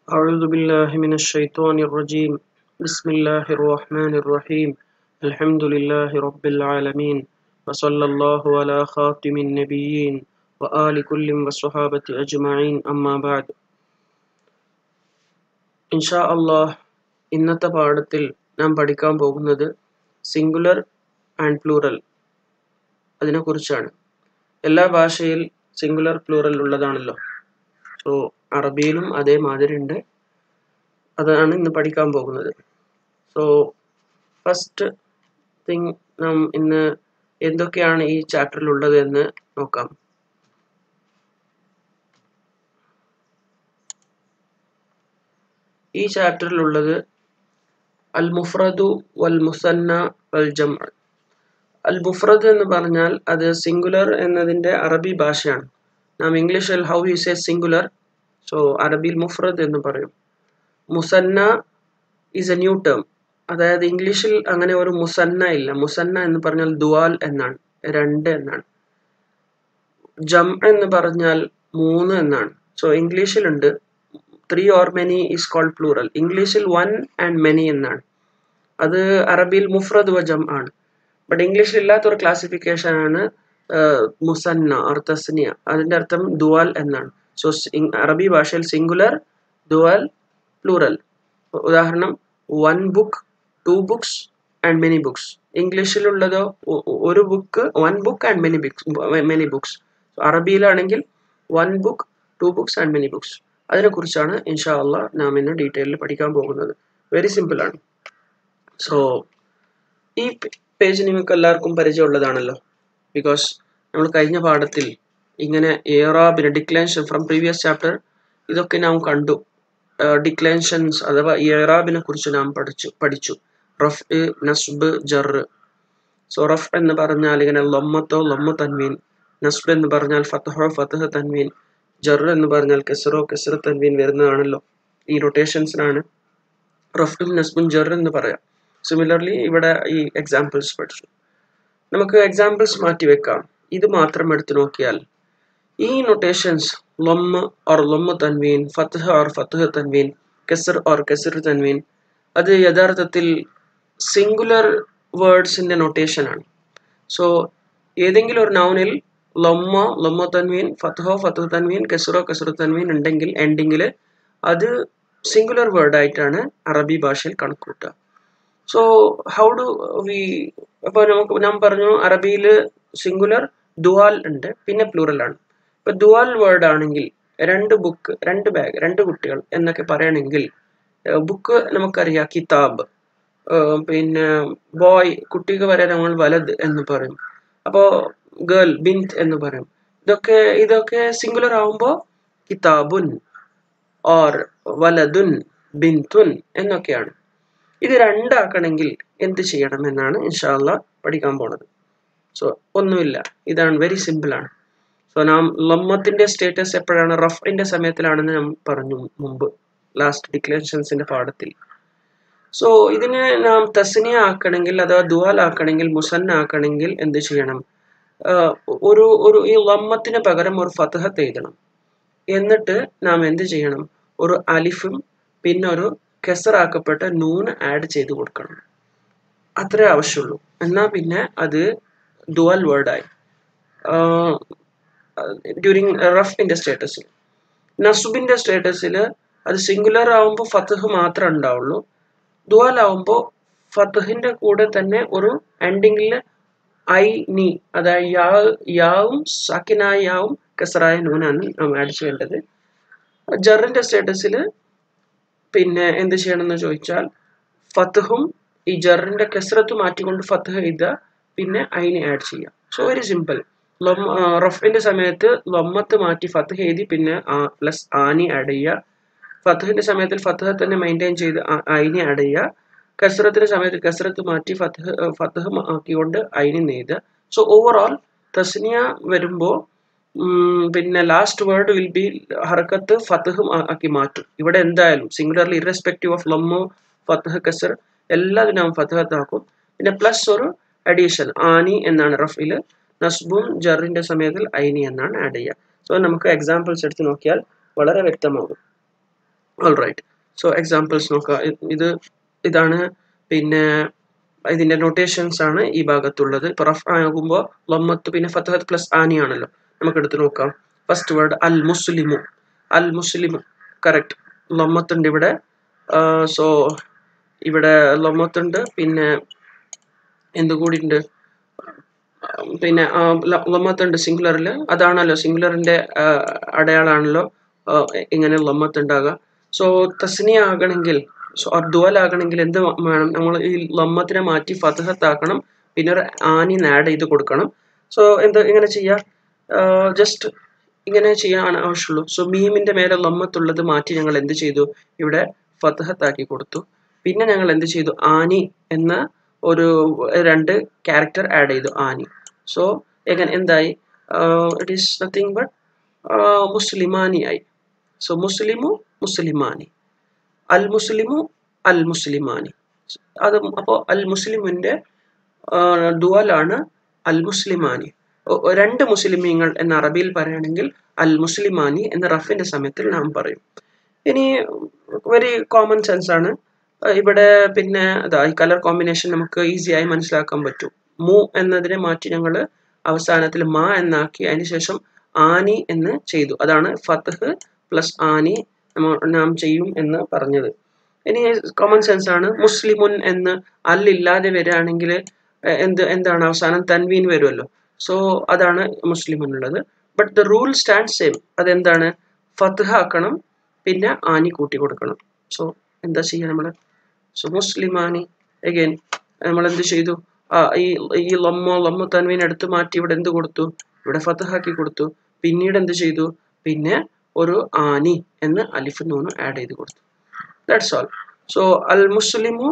أعوذ بالله من الشيطان الرجيم بسم الله الرحمن الرحيم الحمد لله رب العالمين وصلى الله على خاتم النبيين وآل كل والصحابة أجمعين أما بعد ഇൻഷാ അള്ളാഹ് ഇന്നത്തെ പാഠത്തിൽ നാം പഠിക്കാൻ പോകുന്നത് സിംഗുലർ ആൻഡ് പ്ലൂറൽ അതിനെക്കുറിച്ചാണ് എല്ലാ ഭാഷയിൽ സിംഗുലർ പ്ലൂറൽ ഉള്ളതാണല്ലോ സോ അറബിയിലും അതേമാതിരി ഉണ്ട് അതാണ് ഇന്ന് പഠിക്കാൻ പോകുന്നത് സോ ഫസ്റ്റ് തിങ് നാം ഇന്ന് എന്തൊക്കെയാണ് ഈ ചാപ്റ്ററിൽ ഉള്ളത് എന്ന് നോക്കാം ഈ ചാപ്റ്ററിൽ ഉള്ളത് അൽ മുഫ്രദു വൽ മുസന്ന വൽ ജം അൽ മുഫ്രദ് എന്ന് പറഞ്ഞാൽ അത് സിംഗുലർ എന്നതിൻ്റെ അറബി ഭാഷയാണ് നാം ഇംഗ്ലീഷിൽ how you say singular so അറബിയിൽ മുഫ്രദ് എന്ന് പറയും മുസന്ന ഈസ് എ ന്യൂ ടേം അതായത് ഇംഗ്ലീഷിൽ അങ്ങനെ ഒരു മുസന്ന ഇല്ല മുസന്ന എന്ന് പറഞ്ഞാൽ ദുവാൽ എന്നാണ് രണ്ട് എന്നാണ് ജം എന്ന് പറഞ്ഞാൽ മൂന്ന് എന്നാണ് സോ ഇംഗ്ലീഷിലുണ്ട് three or many is called plural ഇംഗ്ലീഷിൽ വൺ ആൻഡ് മെനി എന്നാണ് അത് അറബിയിൽ മുഫ്രദ് വ ജം ആണ് ബട്ട് ഇംഗ്ലീഷിൽ ഇല്ലാത്തൊരു ക്ലാസിഫിക്കേഷൻ ആണ് മുസന്ന ഓർ തസ്നിയ അതിൻ്റെ അർത്ഥം ദുവാൽ എന്നാണ് സോ അറബി ഭാഷയിൽ സിംഗുലർ ദുവാൽ പ്ലൂറൽ ഉദാഹരണം one book two books and many books ഇംഗ്ലീഷിലുള്ളതോ ഒരു book one book and many books many books അറബിയിലാണെങ്കിൽ one book two books and many books അതിനെക്കുറിച്ചാണ് ഇൻഷാ അള്ളാ നാം ഇന്ന് ഡീറ്റെയിലിൽ പഠിക്കാൻ പോകുന്നത് വെരി സിമ്പിൾ ആണ് സോ ഈ പേജ് നിങ്ങൾക്ക് എല്ലാവർക്കും പരിചയമുള്ളതാണല്ലോ ബിക്കോസ് നമ്മൾ കഴിഞ്ഞ പാഠത്തിൽ ഇങ്ങനെ ഏറാബിന് ഡിക്ലൻഷൻ ഫ്രം പ്രീവിയസ് ചാപ്റ്റർ ഇതൊക്കെ നാം കണ്ടു ഡിക്ലൻഷൻസ് അഥവാ ഏറാബിനെ കുറിച്ച് നാം പഠിച്ചു പഠിച്ചു റഫ് നസ്ബ് ജർ സോ റഫ് എന്ന് പറഞ്ഞാൽ ഇങ്ങനെ ലൊമ്മത്തോ ലൊമ്മ തൻവീൻ നസ്ബ് എന്ന് പറഞ്ഞാൽ ഫത്തഹോ ഫത്തഹ് തൻവീൻ ജർ എന്ന് പറഞ്ഞാൽ കെസറോ കെസറ തൻവീൻ വരുന്നതാണല്ലോ ഈ റൊട്ടേഷൻസിനാണ് റഫും നസ്ബും ജർ എന്ന് പറയാം സിമിലർലി ഇവിടെ ഈ എക്സാമ്പിൾസ് പഠിച്ചു നമുക്ക് എക്സാമ്പിൾസ് മാറ്റി വെക്കാം ഇത് മാത്രം എടുത്തു നോക്കിയാൽ ഈ നൊട്ടേഷൻസ് ലൊമ്മ ഓർ ലൊമ്മ തൻവീൻ ഫത്തഹ് ഓർ ഫത്തഹ് തൻവീൻ കെസർ ഓർ കെസർ തൻവീൻ അത് യഥാർത്ഥത്തിൽ സിംഗുലർ വേർഡ്സിന്റെ നൊട്ടേഷൻ ആണ് സോ ഏതെങ്കിലും ഒരു നൗണിൽ ലൊമ്മ ലൊമ്മ തൻവീൻ ഫത്തഹോ ഫത്തഹ് തൻവീൻ കെസറോ കെസറ തൻവീൻ ഉണ്ടെങ്കിൽ എൻഡിങ്ങിൽ അത് സിംഗുലർ വേർഡ് ആയിട്ടാണ് അറബി ഭാഷയിൽ കണക്കൂട്ടുക സോ ഹൗ ഡു വി അപ്പോൾ നമുക്ക് ഞാൻ പറഞ്ഞു അറബിയിൽ സിംഗുലർ ദുവാൽ ഉണ്ട് പിന്നെ പ്ലൂറൽ ആണ് ഇപ്പൊ ദുവാൽ വേർഡ് ആണെങ്കിൽ രണ്ട് ബുക്ക് രണ്ട് ബാഗ് രണ്ട് കുട്ടികൾ എന്നൊക്കെ പറയണമെങ്കിൽ ബുക്ക് നമുക്കറിയാം കിതാബ് പിന്നെ ബോയ് കുട്ടിക്ക് വരെ നമ്മൾ വലത് എന്ന് പറയും അപ്പോൾ ഗേൾ ബിന്ത് എന്ന് പറയും ഇതൊക്കെ ഇതൊക്കെ സിംഗുലർ ആവുമ്പോൾ കിതാബുൻ ഓർ വലതുൻ ബിന്തുൻ എന്നൊക്കെയാണ് ഇത് രണ്ടാക്കണമെങ്കിൽ എന്ത് ചെയ്യണം എന്നാണ് ഇൻഷാല്ല പഠിക്കാൻ പോണത് സോ ഒന്നുമില്ല ഇതാണ് വെരി സിമ്പിൾ ആണ് സോ നാം ലമ്മത്തിന്റെ സ്റ്റേറ്റസ് എപ്പോഴാണ് റഫിന്റെ സമയത്തിലാണെന്ന് നാം പറഞ്ഞു മുമ്പ് ലാസ്റ്റ് ഡിക്ലറേഷൻസിന്റെ പാഠത്തിൽ സോ ഇതിനെ നാം തസ്നിയ ആക്കണമെങ്കിൽ അഥവാ ദുവാൽ ആക്കണമെങ്കിൽ മുസന്ന ആക്കണമെങ്കിൽ എന്ത് ചെയ്യണം ഒരു ഒരു ഈ ലമ്മത്തിന് പകരം ഒരു ഫതഹത്ത് എഴുതണം എന്നിട്ട് നാം എന്ത് ചെയ്യണം ഒരു അലിഫും പിന്നെ ഒരു കെസറാക്കപ്പെട്ട നൂൺ ആഡ് ചെയ്ത് കൊടുക്കണം അത്രേ ആവശ്യമുള്ളൂ എന്നാൽ പിന്നെ അത് ദുവൽ വേർഡായി ഡ്യൂറിങ് റഫിന്റെ സ്റ്റേറ്റസിൽ നസുബിന്റെ സ്റ്റേറ്റസിൽ അത് സിംഗുലർ ആവുമ്പോൾ ഫത്തഹ് മാത്രമേ ഉണ്ടാവുള്ളൂ ദുവാൽ ആവുമ്പോൾ ഫത്തഹിന്റെ കൂടെ തന്നെ ഒരു എൻഡിങ്ങിൽ ഐ നീ അതായത് യാ യാവും സാക്കിനായ യാവും കസറായ നൂനാണ് നാം ആഡ് ചെയ്യേണ്ടത് ജറിന്റെ സ്റ്റേറ്റസിൽ പിന്നെ എന്ത് ചെയ്യണം എന്ന് ചോദിച്ചാൽ ഫത്തഹും ഈ ജറിന്റെ കെസ്രത്ത് മാറ്റിക്കൊണ്ട് ഫത്തഹ് എഴുതുക പിന്നെ അതിനെ ആഡ് ചെയ്യുക സോ വെരി സിമ്പിൾ റഫിന്റെ സമയത്ത് ലൊമ്മത്ത് മാറ്റി ഫത്തഹ് എഴുതി പിന്നെ പ്ലസ് ആനി ആഡ് ചെയ്യുക ഫത്തഹിന്റെ സമയത്തിൽ ഫത്തഹ് തന്നെ മെയിൻറ്റെയിൻ ചെയ്ത് അയിനെ ആഡ് ചെയ്യുക കസ്രത്തിന്റെ സമയത്ത് കസ്രത്ത് മാറ്റി ഫത്തഹ് ഫത്തഹ് ആക്കിക്കൊണ്ട് അയിനെ നെയ്തുക സോ ഓവറോൾ തസ്നിയ വരുമ്പോൾ പിന്നെ ലാസ്റ്റ് വേർഡ് വിൽ ബി ഹർക്കത്ത് ഫത്തഹ് ആക്കി മാറ്റും ഇവിടെ എന്തായാലും സിംഗുലർലി ഇറസ്പെക്റ്റീവ് ഓഫ് ലമ്മോ ഫത്തഹ് കസർ എല്ലാത്തിനും നാം ഫത്തഹത്താക്കും പിന്നെ പ്ലസ് ഒരു അഡീഷൻ ആനി എന്നാണ് റഫിൽ നസ്ബും ജറിന്റെ സമയത്തിൽ ഐനി എന്നാണ് ആഡ് ചെയ്യുക സോ നമുക്ക് എക്സാമ്പിൾസ് എടുത്ത് നോക്കിയാൽ വളരെ വ്യക്തമാകും ഓൾ റൈറ്റ് സോ എക്സാമ്പിൾസ് നോക്കുക ഇത് ഇതാണ് പിന്നെ ഇതിന്റെ നൊട്ടേഷൻസ് ആണ് ഈ ഭാഗത്തുള്ളത് ഇപ്പൊ റഫ് ആകുമ്പോൾ ലൊമ്മത്ത് പിന്നെ ഫത്തഹത്ത് പ്ലസ് ആനി ആണല്ലോ നമുക്ക് എടുത്ത് നോക്കാം ഫസ്റ്റ് വേർഡ് അൽ മുസ്ലിമു അൽ മുസ്ലിമു കറക്റ്റ് ലൊമ്മത്തുണ്ട് ഇവിടെ സോ ഇവിടെ ലൊമ്മത്തുണ്ട് പിന്നെ എന്ത് കൂടി ഉണ്ട് പിന്നെ ലൊമ്മത്തുണ്ട് സിംഗുലറിൽ അതാണല്ലോ സിംഗുലറിന്റെ അടയാളാണല്ലോ ഇങ്ങനെ ലൊമ്മത്ത് ഉണ്ടാകുക സോ തസ്നിയ ആകണമെങ്കിൽ സോ ദ്വൽ ആകണമെങ്കിൽ എന്ത് വേണം നമ്മൾ ഈ ലമ്മത്തിനെ മാറ്റി ഫതഹത്താക്കണം പിന്നെ ഒരു ആനി ആഡ് ചെയ്ത് കൊടുക്കണം സോ എന്ത് ഇങ്ങനെ ചെയ്യാം ജസ്റ്റ് ഇങ്ങനെ ചെയ്യാൻ ആവശ്യമുള്ളൂ സോ മീമിന്റെ മേലെ ലമ്മത്തുള്ളത് മാറ്റി ഞങ്ങൾ എന്ത് ചെയ്തു ഇവിടെ ഫതഹത്താക്കി കൊടുത്തു പിന്നെ ഞങ്ങൾ എന്ത് ചെയ്തു ആനി എന്ന ഒരു രണ്ട് ക്യാരക്ടർ ആഡ് ചെയ്തു ആനി സോ എങ്ങനെ എന്തായി ഇറ്റ് ഈസ് നത്തിങ് ബട്ട് മുസ്ലിമാനി ആയി സോ മുസ്ലിമു മുസ്ലിമാനി അൽ മുസ്ലിമു അൽ മുസ്ലിമാനി അത് അപ്പോൾ അൽ മുസ്ലിമിന്റെ ദുവലാണ് അൽ മുസ്ലിമാനി രണ്ട് മുസ്ലിമീങ്ങൾ എന്ന അറബിയിൽ പറയുകയാണെങ്കിൽ അൽ മുസ്ലിമാനി എന്ന റഫിന്റെ സമയത്തിൽ നാം പറയും ഇനി വെരി കോമൺ സെൻസ് ആണ് ഇവിടെ പിന്നെ അതാ ഈ കളർ കോമ്പിനേഷൻ നമുക്ക് ഈസി ആയി മനസ്സിലാക്കാൻ പറ്റും മു എന്നതിനെ മാറ്റി ഞങ്ങൾ അവസാനത്തിൽ മാ എന്നാക്കി അതിനുശേഷം ആനി എന്ന് ചെയ്തു അതാണ് ഫത്തഹ് പ്ലസ് ആനി നാം ചെയ്യും എന്ന് പറഞ്ഞത് ഇനി കോമൺ സെൻസ് ആണ് മുസ്ലിമുൻ എന്ന് അല്ലില്ലാതെ വരികയാണെങ്കിൽ എന്ത് എന്താണ് അവസാനം തൻവീൻ വരുമല്ലോ സോ അതാണ് മുസ്ലിമുൻ ഉള്ളത് but the rule stand same അതെന്താണ് ഫത്ഹ ആക്കണം പിന്നെ ആനി കൂട്ടി കൊടുക്കണം സോ എന്താ ചെയ്യുക നമ്മൾ സോ മുസ്ലിമാനി അഗൈൻ നമ്മൾ എന്ത് ചെയ്തു ഈ ഈ ലമ്മോ ലമ്മോ തൻവീൻ എടുത്ത് മാറ്റി ഇവിടെ എന്ത് കൊടുത്തു ഇവിടെ ഫതഹാക്കി കൊടുത്തു പിന്നീട് എന്ത് ചെയ്തു പിന്നെ ഒരു ആനി എന്ന് അലിഫ് നൂന് ആഡ് ചെയ്ത് കൊടുത്തു ദാറ്റ്സ് ഓൾ സോ അൽ മുസ്ലിമു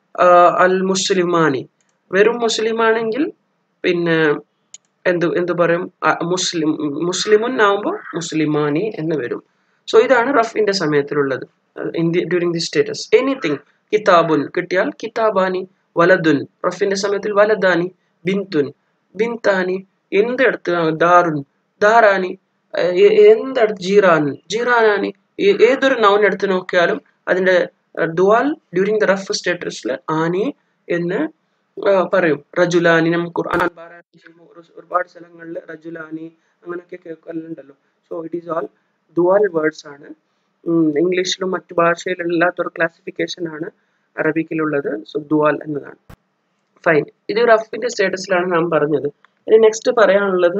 അൽ മുസ്ലിമാനി വെറും മുസ്ലിമാണെങ്കിൽ പിന്നെ എന്ത് എന്ത് പറയും മുസ്ലിം മുസ്ലിമുൻ ആവുമ്പോൾ മുസ്ലിമാനി എന്ന് വരും സോ ഇതാണ് റഫിന്റെ സമയത്തിലുള്ളത് in the during the status anything കിതാബുൻ കിട്ടിയാൽ കിതാബാനി വലദുൻ റഫിന്റെ സമയത്തിൽ വലദാനി ബിന്തുൻ ബിന്താനി എന്തെടുത്ത് ദാറുൻ ദാറാനി എന്തെടുത്ത് ജീറാൻ ജീറാനാനി ഏതൊരു നൗൺ എടുത്ത് നോക്കിയാലും അതിന്റെ ദുവാൽ ഡ്യൂറിങ് ദ റഫ് സ്റ്റേറ്റസിൽ ആനി എന്ന് പറയും റജുലാനി നമുക്ക് ഖുർആൻ ഒരുപാട് സ്ഥലങ്ങളിൽ റജുലാനി അങ്ങനെയൊക്കെ കേൾക്കലുണ്ടല്ലോ so it is all dual words ആണ് ഇംഗ്ലീഷിലും മറ്റു ഭാഷയിലും ഇല്ലാത്തൊരു ക്ലാസിഫിക്കേഷൻ ആണ് അറബിക്കിലുള്ളത് സോ ദുവാൽ എന്നതാണ് ഫൈൻ ഇത് റഫിന്റെ സ്റ്റേറ്റസിലാണ് നാം പറഞ്ഞത് ഇനി നെക്സ്റ്റ് പറയാനുള്ളത്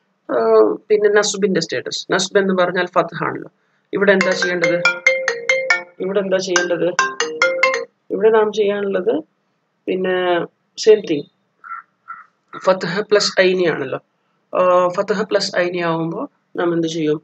പിന്നെ നസുബിന്റെ സ്റ്റേറ്റസ് നസുബ് എന്ന് പറഞ്ഞാൽ ഫത്ത് ആണല്ലോ ഇവിടെ എന്താ ചെയ്യേണ്ടത് ഇവിടെ എന്താ ചെയ്യേണ്ടത് ഇവിടെ നാം ചെയ്യാനുള്ളത് പിന്നെ സെയിം തിങ് ഫത്തഹ പ്ലസ് ഐനി ആണല്ലോ ഫത്തഹ പ്ലസ് ഐനി ആവുമ്പോൾ നാം എന്ത് ചെയ്യും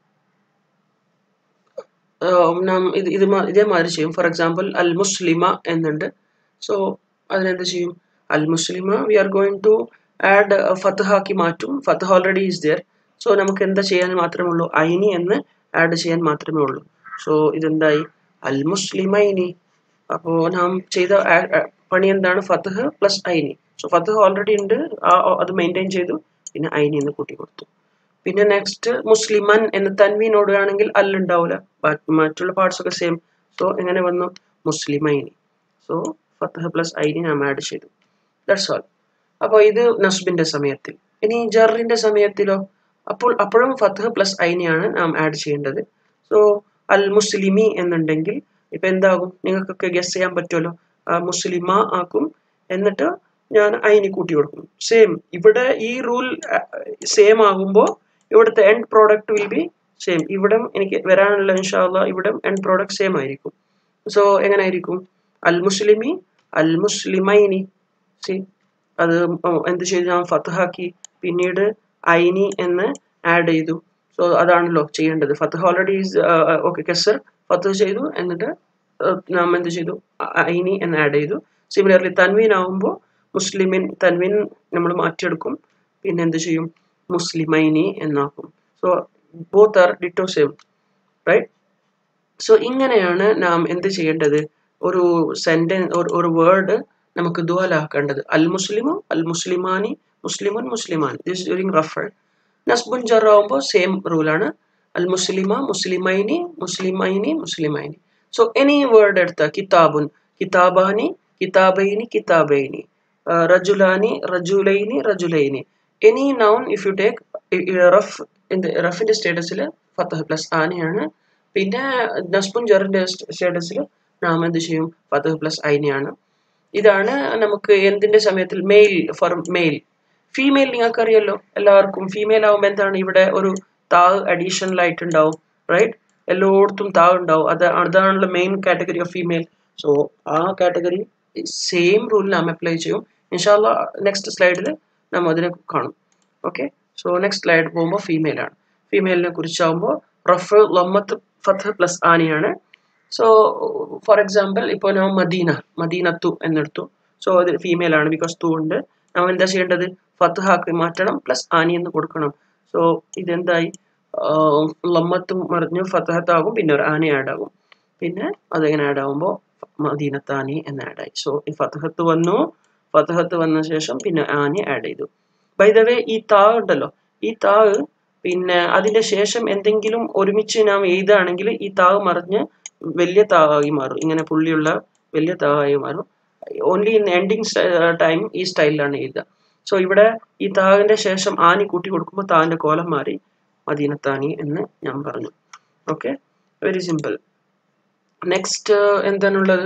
നാം ഇത് ഇത് ഇതേമാതിരി ചെയ്യും ഫോർ എക്സാമ്പിൾ അൽ മുസ്ലിമ എന്നുണ്ട് സോ അതിനെന്ത് ചെയ്യും അൽ മുസ്ലിമ we are going to add ഫത്തഹ ആക്കി മാറ്റും ഫത്തഹ ഓൾറെഡി ഈസ് ദർ സോ നമുക്ക് എന്താ ചെയ്യാൻ മാത്രമേ ഉള്ളൂ ഐനി എന്ന് ആഡ് ചെയ്യാൻ മാത്രമേ ഉള്ളൂ സോ ഇതെന്തായി അൽ മുസ്ലിമൈനി അപ്പോൾ നാം ചെയ്ത പണി എന്താണ് ഫത്തഹ് പ്ലസ് ഐനി സോ ഫത്തഹ് ഓൾറെഡി ഉണ്ട് അത് മെയിൻറ്റെയിൻ ചെയ്തു പിന്നെ ഐനി എന്ന് കൂട്ടി കൊടുത്തു പിന്നെ നെക്സ്റ്റ് മുസ്ലിമൻ എന്ന് തൻവീനോടുകയാണെങ്കിൽ അല്ലുണ്ടാവില്ല മറ്റുള്ള പാർട്സ് ഒക്കെ സെയിം സോ എങ്ങനെ വന്നു മുസ്ലിമൈനി സോ ഫത്തഹ് പ്ലസ് ഐനി നാം ആഡ് ചെയ്തു ദാറ്റ്സ് ഓൾ അപ്പോൾ ഇത് നസ്ബിന്റെ സമയത്തിൽ ഇനി ജറിന്റെ സമയത്തിലോ അപ്പോൾ അപ്പോഴും ഫത്തഹ് പ്ലസ് ഐനിയാണ് നാം ആഡ് ചെയ്യേണ്ടത് സോ അൽ മുസ്ലിമി എന്നുണ്ടെങ്കിൽ ഇപ്പൊ എന്താകും നിങ്ങൾക്കൊക്കെ ഗസ് ചെയ്യാൻ പറ്റുമല്ലോ മുസ്ലിമ ആക്കും എന്നിട്ട് ഞാൻ ഐനി കൂട്ടി കൊടുക്കും സെയിം ഇവിടെ ഈ റൂൾ സെയിം ആകുമ്പോൾ ഇവിടുത്തെ end product will be same ഇവിടെ എനിക്ക് വരാനുള്ള ഇൻഷാല്ല ഇവിടെ എൻഡ് പ്രോഡക്റ്റ് സെയിം ആയിരിക്കും സോ എങ്ങനെ ആയിരിക്കും അൽ മുസ്ലിമി അൽ മുസ്ലിമൈനി സി അത് എന്ത് ചെയ്തു ഞാൻ ഫത്തഹാക്കി പിന്നീട് ഐനി എന്ന് ആഡ് ചെയ്തു സോ അതാണല്ലോ ചെയ്യേണ്ടത് ഫത്തഹ് ഓൾറെഡി ഈസ് ഓക്കെ കെസർ ഫത്തഹ് ചെയ്തു എന്നിട്ട് നാം എന്ത് ചെയ്തു ഐനി എന്ന് ആഡ് ചെയ്തു സിമിലർലി തൻവീൻ ആവുമ്പോൾ മുസ്ലിമിൻ തൻവീൻ നമ്മൾ മാറ്റിയെടുക്കും പിന്നെ എന്ത് ചെയ്യും മുസ്ലിമൈനി എന്നാക്കും so both are ditto same right so ഇങ്ങനെയാണ് നാം എന്ത് ചെയ്യേണ്ടത് ഒരു സെന്റൻസ് ഒരു വേർഡ് നമുക്ക് ദ്വാലാക്കേണ്ടത് അൽ മുസ്ലിമു അൽ മുസ്ലിമാനി മുസ്ലിമുൻ മുസ്ലിമാൻ ദിസ് ഡ്യൂറിങ് റഫർ നസ്ബുൻ ജർ ആവുമ്പോൾ സെയിം റൂളാണ് അൽ മുസ്ലിമ മുസ്ലിമൈനി മുസ്ലിമൈനി മുസ്ലിമൈനി സോ എനി വേർഡ് എടുത്ത കിതാബുൻ കിതാബാനി കിതാബൈനി കിതാബൈനി റജുലാനി റജുലൈനി റജുലൈനി any noun if you take റഫ് റഫിന്റെ സ്റ്റേറ്റസിൽ ഫത്തഹ് പ്ലസ് ആനയാണ് പിന്നെ നസ്ബുൻ ജറിന്റെ സ്റ്റേറ്റസിൽ നാം എന്ത് ചെയ്യും ഫത്തഹ് പ്ലസ് ഐനയാണ് ഇതാണ് നമുക്ക് എന്തിന്റെ സമയത്തിൽ മെയിൽ ഫോർ മെയിൽ ഫീമെയിൽ നിങ്ങൾക്ക് അറിയല്ലോ എല്ലാവർക്കും ഫീമെയിൽ ആവുമ്പോൾ എന്താണ് ഇവിടെ ഒരു താവ് അഡീഷണൽ ആയിട്ട് ഉണ്ടാവും റൈറ്റ് എല്ലായിടത്തും താവ് ഉണ്ടാവും അത് അതാണല്ലോ main category of female so ആ കാറ്റഗറി സെയിം റൂൾ നാം അപ്ലൈ ചെയ്യും ഇൻഷാല്ല നെക്സ്റ്റ് സ്ലൈഡിൽ നാം അതിനെ കാണും ഓക്കെ സോ നെക്സ്റ്റ് സ്ലൈഡ് പോകുമ്പോൾ ഫീമെയിൽ ആണ് ഫീമെയിലിനെ കുറിച്ചാകുമ്പോൾ റഫ് ലമ്മത്ത് ഫത്ത് പ്ലസ് ആനിയാണ് സോ ഫോർ എക്സാമ്പിൾ ഇപ്പോൾ ഞാൻ മദീന മദീനത്തു എന്നെടുത്തു സോ അത് ഫീമെയിൽ ആണ് ബിക്കോസ് തു ഉണ്ട് നാം എന്താ ചെയ്യേണ്ടത് ഫത്തുഹാക്കി മാറ്റണം പ്ലസ് ആനി എന്ന് കൊടുക്കണം സോ ഇതെന്തായി ലമ്മത്തും മറിഞ്ഞ് ഫത്തഹത്താകും പിന്നെ ഒരു ആന ആഡ് ആകും പിന്നെ അതെങ്ങനെ ആഡ് ആകുമ്പോൾ മദീനത്താനി എന്ന് ആഡ് ആയി സോ ഈ ഫത്തഹത്ത് വന്നു ഫത്തഹത്ത് വന്ന ശേഷം പിന്നെ ആനി ആഡ് ചെയ്തു ബൈ ദ വേ ഈ താ ഉണ്ടല്ലോ ഈ താവ് പിന്നെ അതിന്റെ ശേഷം എന്തെങ്കിലും ഒരുമിച്ച് നാം എഴുതുകയാണെങ്കിൽ ഈ താവ് മറിഞ്ഞ് വലിയ താവായി മാറും ഇങ്ങനെ പുള്ളിയുള്ള വലിയ താവായി മാറും ഓൺലി ഇൻ എൻഡിങ് ടൈം ഈ സ്റ്റൈലിലാണ് എഴുതുക സോ ഇവിടെ ഈ താവിന്റെ ശേഷം ആനി കൂട്ടി കൊടുക്കുമ്പോൾ താവിന്റെ കോലം മാറി മദീനത്താനി എന്ന് ഞാൻ പറഞ്ഞു ഓക്കെ വെരി സിമ്പിൾ നെക്സ്റ്റ് എന്താണുള്ളത്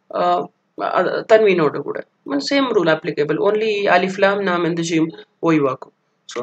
തൻവീനോട് കൂടെ സെയിം റൂൾ ആപ്ലിക്കബിൾ ഓൺലി ഈ അലിഫ്ലാം നാം എന്ത് ചെയ്യും ഒഴിവാക്കും സോ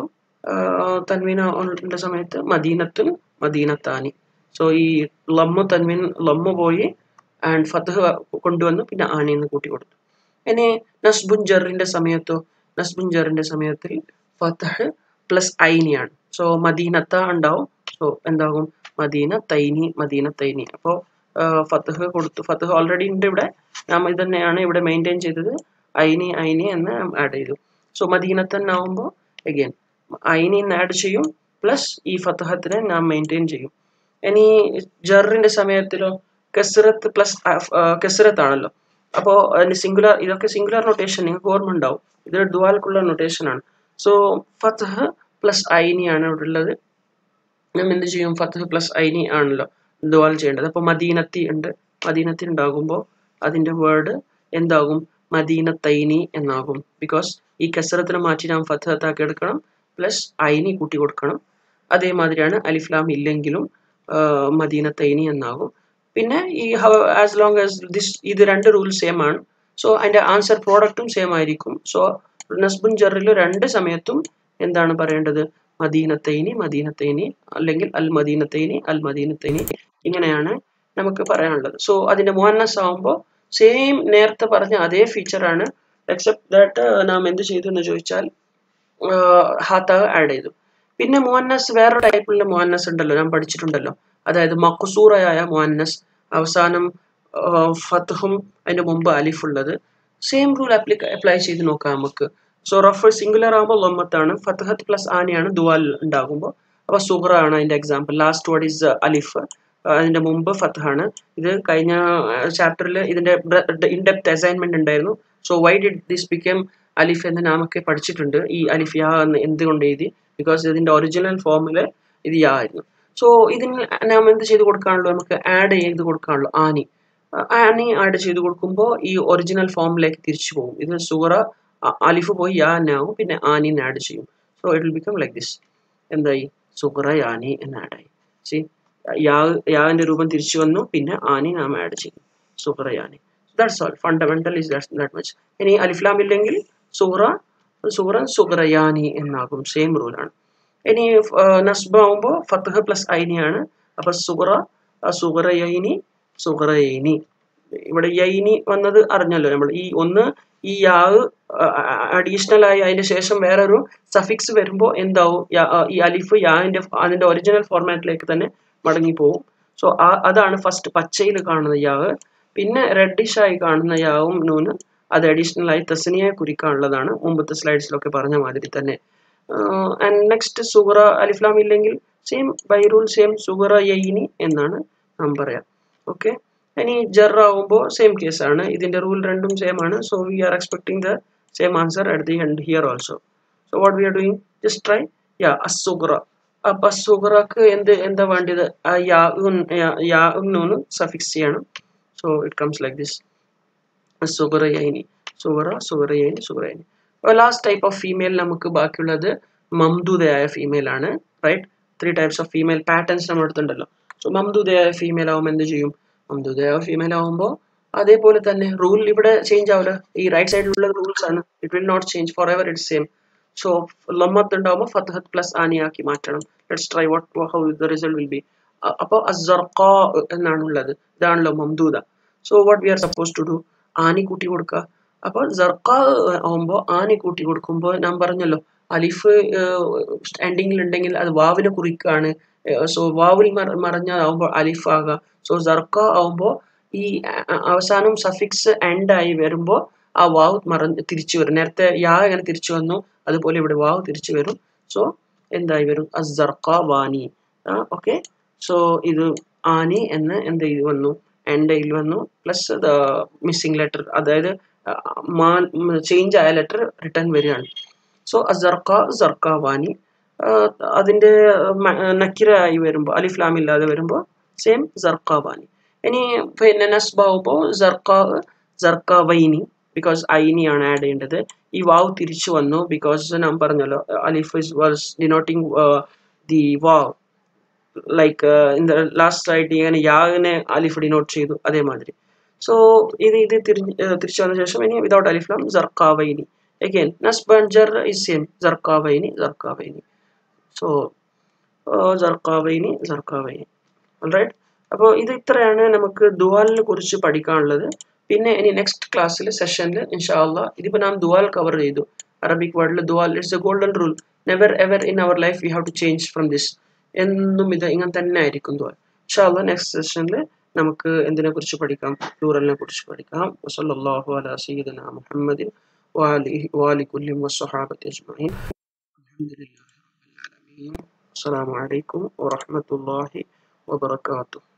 തൻവീന സമയത്ത് മദീനത്തും മദീനത്താനി സോ ഈ ലമ്മു തൻവീൻ ലമ്മു പോയി ആൻഡ് ഫത്തഹ് കൊണ്ടുവന്നു പിന്നെ ആണിന്ന് കൂട്ടി കൊടുത്തു ഇനി നസ്ബുൻ ജറിന്റെ സമയത്തോ നസ്ബുൻ ജറിന്റെ സമയത്തിൽ ഫത്തഹ് പ്ലസ് ഐനിയാണ് സോ മദീനത്ത ഉണ്ടാവും സോ എന്താകും മദീന തൈനി മദീന തൈനി അപ്പോൾ ഫത്തഹ് കൊടുത്തു ഫത്തഹ് ഓൾറെഡി ഉണ്ട് ഇവിടെ നാം ഇത് തന്നെയാണ് ഇവിടെ മെയിൻറ്റെയിൻ ചെയ്തത് ഐനി ഐനി എന്ന് ആഡ് ചെയ്തു സോ മദീനത്തൻ ആവുമ്പോൾ അഗെയിൻ ഐനി എന്ന് ആഡ് ചെയ്യും പ്ലസ് ഈ ഫത്തഹത്തിനെ നാം മെയിൻറ്റെയിൻ ചെയ്യും ഇനി ജറിന്റെ സമയത്തിലോ കെസറത്ത് പ്ലസ് കെസറത്ത് ആണല്ലോ അപ്പോൾ സിംഗുലർ ഇതൊക്കെ സിംഗുലർ നൊട്ടേഷൻ നിങ്ങൾക്ക് ഓർമ്മ ഉണ്ടാവും ഇത് ദുവാൽക്കുള്ള നൊട്ടേഷൻ ആണ് സോ ഫത്തഹ് പ്ലസ് ഐനി ആണ് ഇവിടെ ഉള്ളത് നാം എന്ത് ചെയ്യും ഫത്തഹ് പ്ലസ് ഐനി ആണല്ലോ ദുവാൽ ചെയ്യേണ്ടത് അപ്പോൾ മദീനത്തി ഉണ്ട് മദീനത്തി ഉണ്ടാകുമ്പോൾ അതിൻ്റെ വേർഡ് എന്താകും മദീനത്തൈനി എന്നാകും ബിക്കോസ് ഈ കസറത്തിനെ മാറ്റി നാം ഫത്തഹത്താക്കി എടുക്കണം പ്ലസ് ഐനി കൂട്ടി കൊടുക്കണം അതേമാതിരിയാണ് അലിഫ്ലാം ഇല്ലെങ്കിലും മദീനത്തൈനി എന്നാകും പിന്നെ ഈ ആസ് ലോങ് ആസ് ദിസ് ഇത് രണ്ട് റൂൾ സെയിം ആണ് സോ അതിൻ്റെ ആൻസർ പ്രോഡക്റ്റും സെയിം ആയിരിക്കും സോ നസ്ബുൻ ജറിൽ രണ്ട് സമയത്തും എന്താണ് പറയേണ്ടത് മദീനത്തൈനി മദീനത്തൈനി അല്ലെങ്കിൽ അൽ മദീനത്തൈനി അൽ മദീനത്തൈനി ഇങ്ങനെയാണ് നമുക്ക് പറയാനുള്ളത് സോ അതിന്റെ മുഹന്നസ് ആവുമ്പോൾ സെയിം നേരത്തെ പറഞ്ഞ അതേ ഫീച്ചറാണ് എക്സെപ്റ്റ് ദാറ്റ് നാം എന്ത് ചെയ്തു എന്ന് ചോദിച്ചാൽ ഹാത്ത ആഡ് ചെയ്തു പിന്നെ മുഹന്നസ് വേറെ ടൈപ്പിലുള്ള മുഹന്നസ് ഉണ്ടല്ലോ ഞാൻ പഠിച്ചിട്ടുണ്ടല്ലോ അതായത് മക്കുസൂറയായ മുഹന്നസ് അവസാനം ഫത്തുഹും അതിന്റെ മുമ്പ് അലിഫ് ഉള്ളത് സെയിം റൂൾ അപ്ലിക്ക അപ്ലൈ ചെയ്ത് നോക്കാം നമുക്ക് സോ റഫ് സിംഗുലർ ആകുമ്പോൾ ലൊമ്മത്താണ് ഫത്തഹത്ത് പ്ലസ് ആനയാണ് ദുവാൽ ഉണ്ടാകുമ്പോൾ അപ്പോൾ സുഹറ ആണ് അതിന്റെ എക്സാമ്പിൾ ലാസ്റ്റ് വേർഡ് ഇസ് അലിഫ് അതിന്റെ മുമ്പ് ഫത്തഹാണ് ഇത് കഴിഞ്ഞ ചാപ്റ്ററിൽ ഇതിന്റെ ഇൻഡെപ്ത് അസൈൻമെന്റ് ഉണ്ടായിരുന്നു so why did this become അലിഫ് എന്ന് നാമൊക്കെ പഠിച്ചിട്ടുണ്ട് ഈ അലിഫ് യാ എന്ന് എന്തുകൊണ്ട് എഴുതി ബിക്കോസ് ഇതിന്റെ ഒറിജിനൽ ഫോമിൽ ഇത് യാ ആയിരുന്നു സോ ഇതിന് നാം എന്ത് ചെയ്ത് കൊടുക്കാനുള്ളൂ നമുക്ക് ആഡ് ചെയ്ത് കൊടുക്കാനുള്ളൂ ആനി ആനി ആഡ് ചെയ്ത് കൊടുക്കുമ്പോൾ ഈ ഒറിജിനൽ ഫോമിലേക്ക് തിരിച്ചു പോകും ഇത് സൂറ അലിഫ് പോയി യാ എന്നാവും പിന്നെ ആനിൻ ആഡ് ചെയ്യും so it will become like this എന്തായി സുഹറ യാനി എന്ന് ആഡായി സി യാ യാവിന്റെ രൂപം തിരിച്ചു വന്നു പിന്നെ ആനി നാം ആഡ് ചെയ്യും സുഹറ യാനി that's all fundamental is that much ഇനി അലിഫ്ലാം ഇല്ലെങ്കിൽ സൂറ സൂറ സുഹറയാനി എന്നാകും സെയിം റൂളാണ് ഇനി നസ്ബ ആവുമ്പോൾ ഫത്തഹ് പ്ലസ് ഐനിയാണ് അപ്പൊ സുഹറ സുഹറയൈനി സുഹറയൈനി ഇവിടെ യൈനി വന്നത് അറിഞ്ഞല്ലോ നമ്മൾ ഈ ഒന്ന് ഈ യാവ് അഡീഷണൽ ആയി അതിന്റെ ശേഷം വേറൊരു സഫിക്സ് വരുമ്പോൾ എന്താവും ഈ അലിഫ് യാവിന്റെ അതിന്റെ ഒറിജിനൽ ഫോർമാറ്റിലേക്ക് തന്നെ മടങ്ങി പോകും സോ അതാണ് ഫസ്റ്റ് പച്ചയിൽ കാണുന്ന യാവ് പിന്നെ റെഡിഷ് ആയി കാണുന്ന യാവും നൂന് അത് അഡീഷണൽ ആയി തസ്നിയെ കുറിക്കാനുള്ളതാണ് മുമ്പത്തെ സ്ലൈഡ്സിലൊക്കെ പറഞ്ഞ മാതിരി തന്നെ ആൻഡ് നെക്സ്റ്റ് സുഹറ അലിഫ്ലാം ഇല്ലെങ്കിൽ സെയിം ബൈ റൂൾ സെയിം സുഹറ യൈനി എന്നാണ് നാം പറയാം ഓക്കെ ഇനി ജർ ആവുമ്പോൾ സെയിം കേസാണ് ഇതിന്റെ റൂൾ രണ്ടും സെയിം ആണ് so we are expecting the same answer at the end here also so what we are doing just try യാ അസുഗ്ര അപ്പൊ സുഗറക്ക് എന്ത് എന്താ വേണ്ടത് ആ യാഉൻ യാഉന്നൂനും സഫിക്സ് ചെയ്യണം so it comes like this സുഗറയൈനി സുഗറ സുഗറയൈനി സുഗറയൈനി ലാസ്റ്റ് ടൈപ്പ് ഓഫ് ഫീമെയിൽ നമുക്ക് ബാക്കിയുള്ളത് മംദൂദയായ ഫീമെയിൽ ആണ് right three types of female patterns നമ്മൾ എടുത്തിട്ടുണ്ടല്ലോ സോ മംദൂദയായ ഫീമെയിൽ ആവുമ്പോൾ എന്ത് ചെയ്യും മംദൂദയായ ഫീമെയിൽ ആവുമ്പോൾ അതേപോലെ തന്നെ റൂൾ ഇവിടെ ചേഞ്ച് ആവില്ല ഈ റൈറ്റ് സൈഡിലുള്ള റൂൾസ് ആണ് it will not change for ever it same so ലമ്മത്ത് ഉണ്ടാവുമ്പോൾ ഫത്തഹത്ത് പ്ലസ് ആനിയാക്കി മാറ്റണം let's try what how the result will be അപ്പോൾ അസർക്ക എന്നാണ് ഉള്ളത് ഇതാണല്ലോ മംദൂദ so what we are suppose to do ആനി കൂട്ടി കൊടുക്കുക അപ്പോൾ സർക്ക ആവുമ്പോൾ ആനി കൂട്ടി കൊടുക്കുമ്പോൾ ഞാൻ പറഞ്ഞല്ലോ അലിഫ് എൻഡിങ്ങിൽ ഉണ്ടെങ്കിൽ അത് വാവിനെ കുറിക്കാണ് സോ വാവിൽ മറഞ്ഞാകുമ്പോൾ അലിഫ് ആകുക സോ സർക്ക ആവുമ്പോൾ ഈ അവസാനം സഫിക്സ് എൻഡ് ആയി വരുമ്പോൾ ആ വാവ് മറഞ്ഞ് തിരിച്ചു വരും നേരത്തെ യാ എങ്ങനെ തിരിച്ചു വന്നു അതുപോലെ ഇവിടെ വാവ് തിരിച്ചു വരും സോ എന്തായി വരും അസർക്ക വാനി ഓക്കെ സോ ഇത് ആനി എന്ന് എന്ത് ചെയ്ത് വന്നു എൻഡയിൽ വന്നു പ്ലസ് ദ മിസ്സിംഗ് ലെറ്റർ അതായത് ചേഞ്ച് ആയ ലെറ്റർ റിട്ടേൺ വരികയാണ് സോ അസർക്ക സർക്ക വാനി അതിൻ്റെ നക്കിര ആയി വരുമ്പോൾ അലിഫ്ലാം ഇല്ലാതെ വരുമ്പോൾ സെയിം സർക്ക വാനി ഇനി പിന്നെ നസ്ബാവുമ്പോൾ സർക്ക സർക്ക വൈനി ബിക്കോസ് ഐനിയാണ് ആഡ് ചെയ്യേണ്ടത് ഈ വാവ് തിരിച്ചു വന്നു ബിക്കോസ് ഞാൻ പറഞ്ഞല്ലോ അലിഫ് ഇസ് വാസ് ഡിനോട്ടിങ് ദി വാവ് ലൈക്ക് ഇൻ ദ ലാസ്റ്റ് ആയിട്ട് ഇങ്ങനെ യാഗിനെ അലിഫ് ഡിനോട്ട് ചെയ്തു അതേമാതിരി സോ ഇത് ഇത് തിരിഞ്ഞ് തിരിച്ചു വന്ന ശേഷം ഇനി വിതൗട്ട് അലിഫ്ലാം സർക്കാവൈനി അഗൈൻ നസ്ബൻജർ ഇസ് സെയിം സർക്കാവൈനി സർക്കാവൈനി സോ സർക്കാവൈനി സർക്കാവൈനി റൈറ്റ് അപ്പോൾ ഇത് ഇത്രയാണ് നമുക്ക് ദുവാലിനെ കുറിച്ച് പഠിക്കാനുള്ളത് പിന്നെ ഇനി നെക്സ്റ്റ് ക്ലാസ്സിൽ സെഷനിൽ ഇൻഷാല്ല ഇതിപ്പോൾ നാം ദുവാൽ കവർ ചെയ്തു അറബിക് വേർഡിൽ dual it's a golden rule never ever in our life we have to change from this എന്നും ഇത് ഇങ്ങനെ തന്നെ ആയിരിക്കും ദുവാൽ ഇൻഷാല്ല നെക്സ്റ്റ് സെഷനിൽ നമുക്ക് എന്തിനെ കുറിച്ച് പഠിക്കാം പ്ലൂറലിനെ കുറിച്ച് പഠിക്കാം വസല്ലല്ലാഹു അലാ സയ്യിദിന മുഹമ്മദിൻ وآله وآل كل والصحابة أجمعين الحمد لله رب العالمين السلام عليكم ورحمة الله وبركاته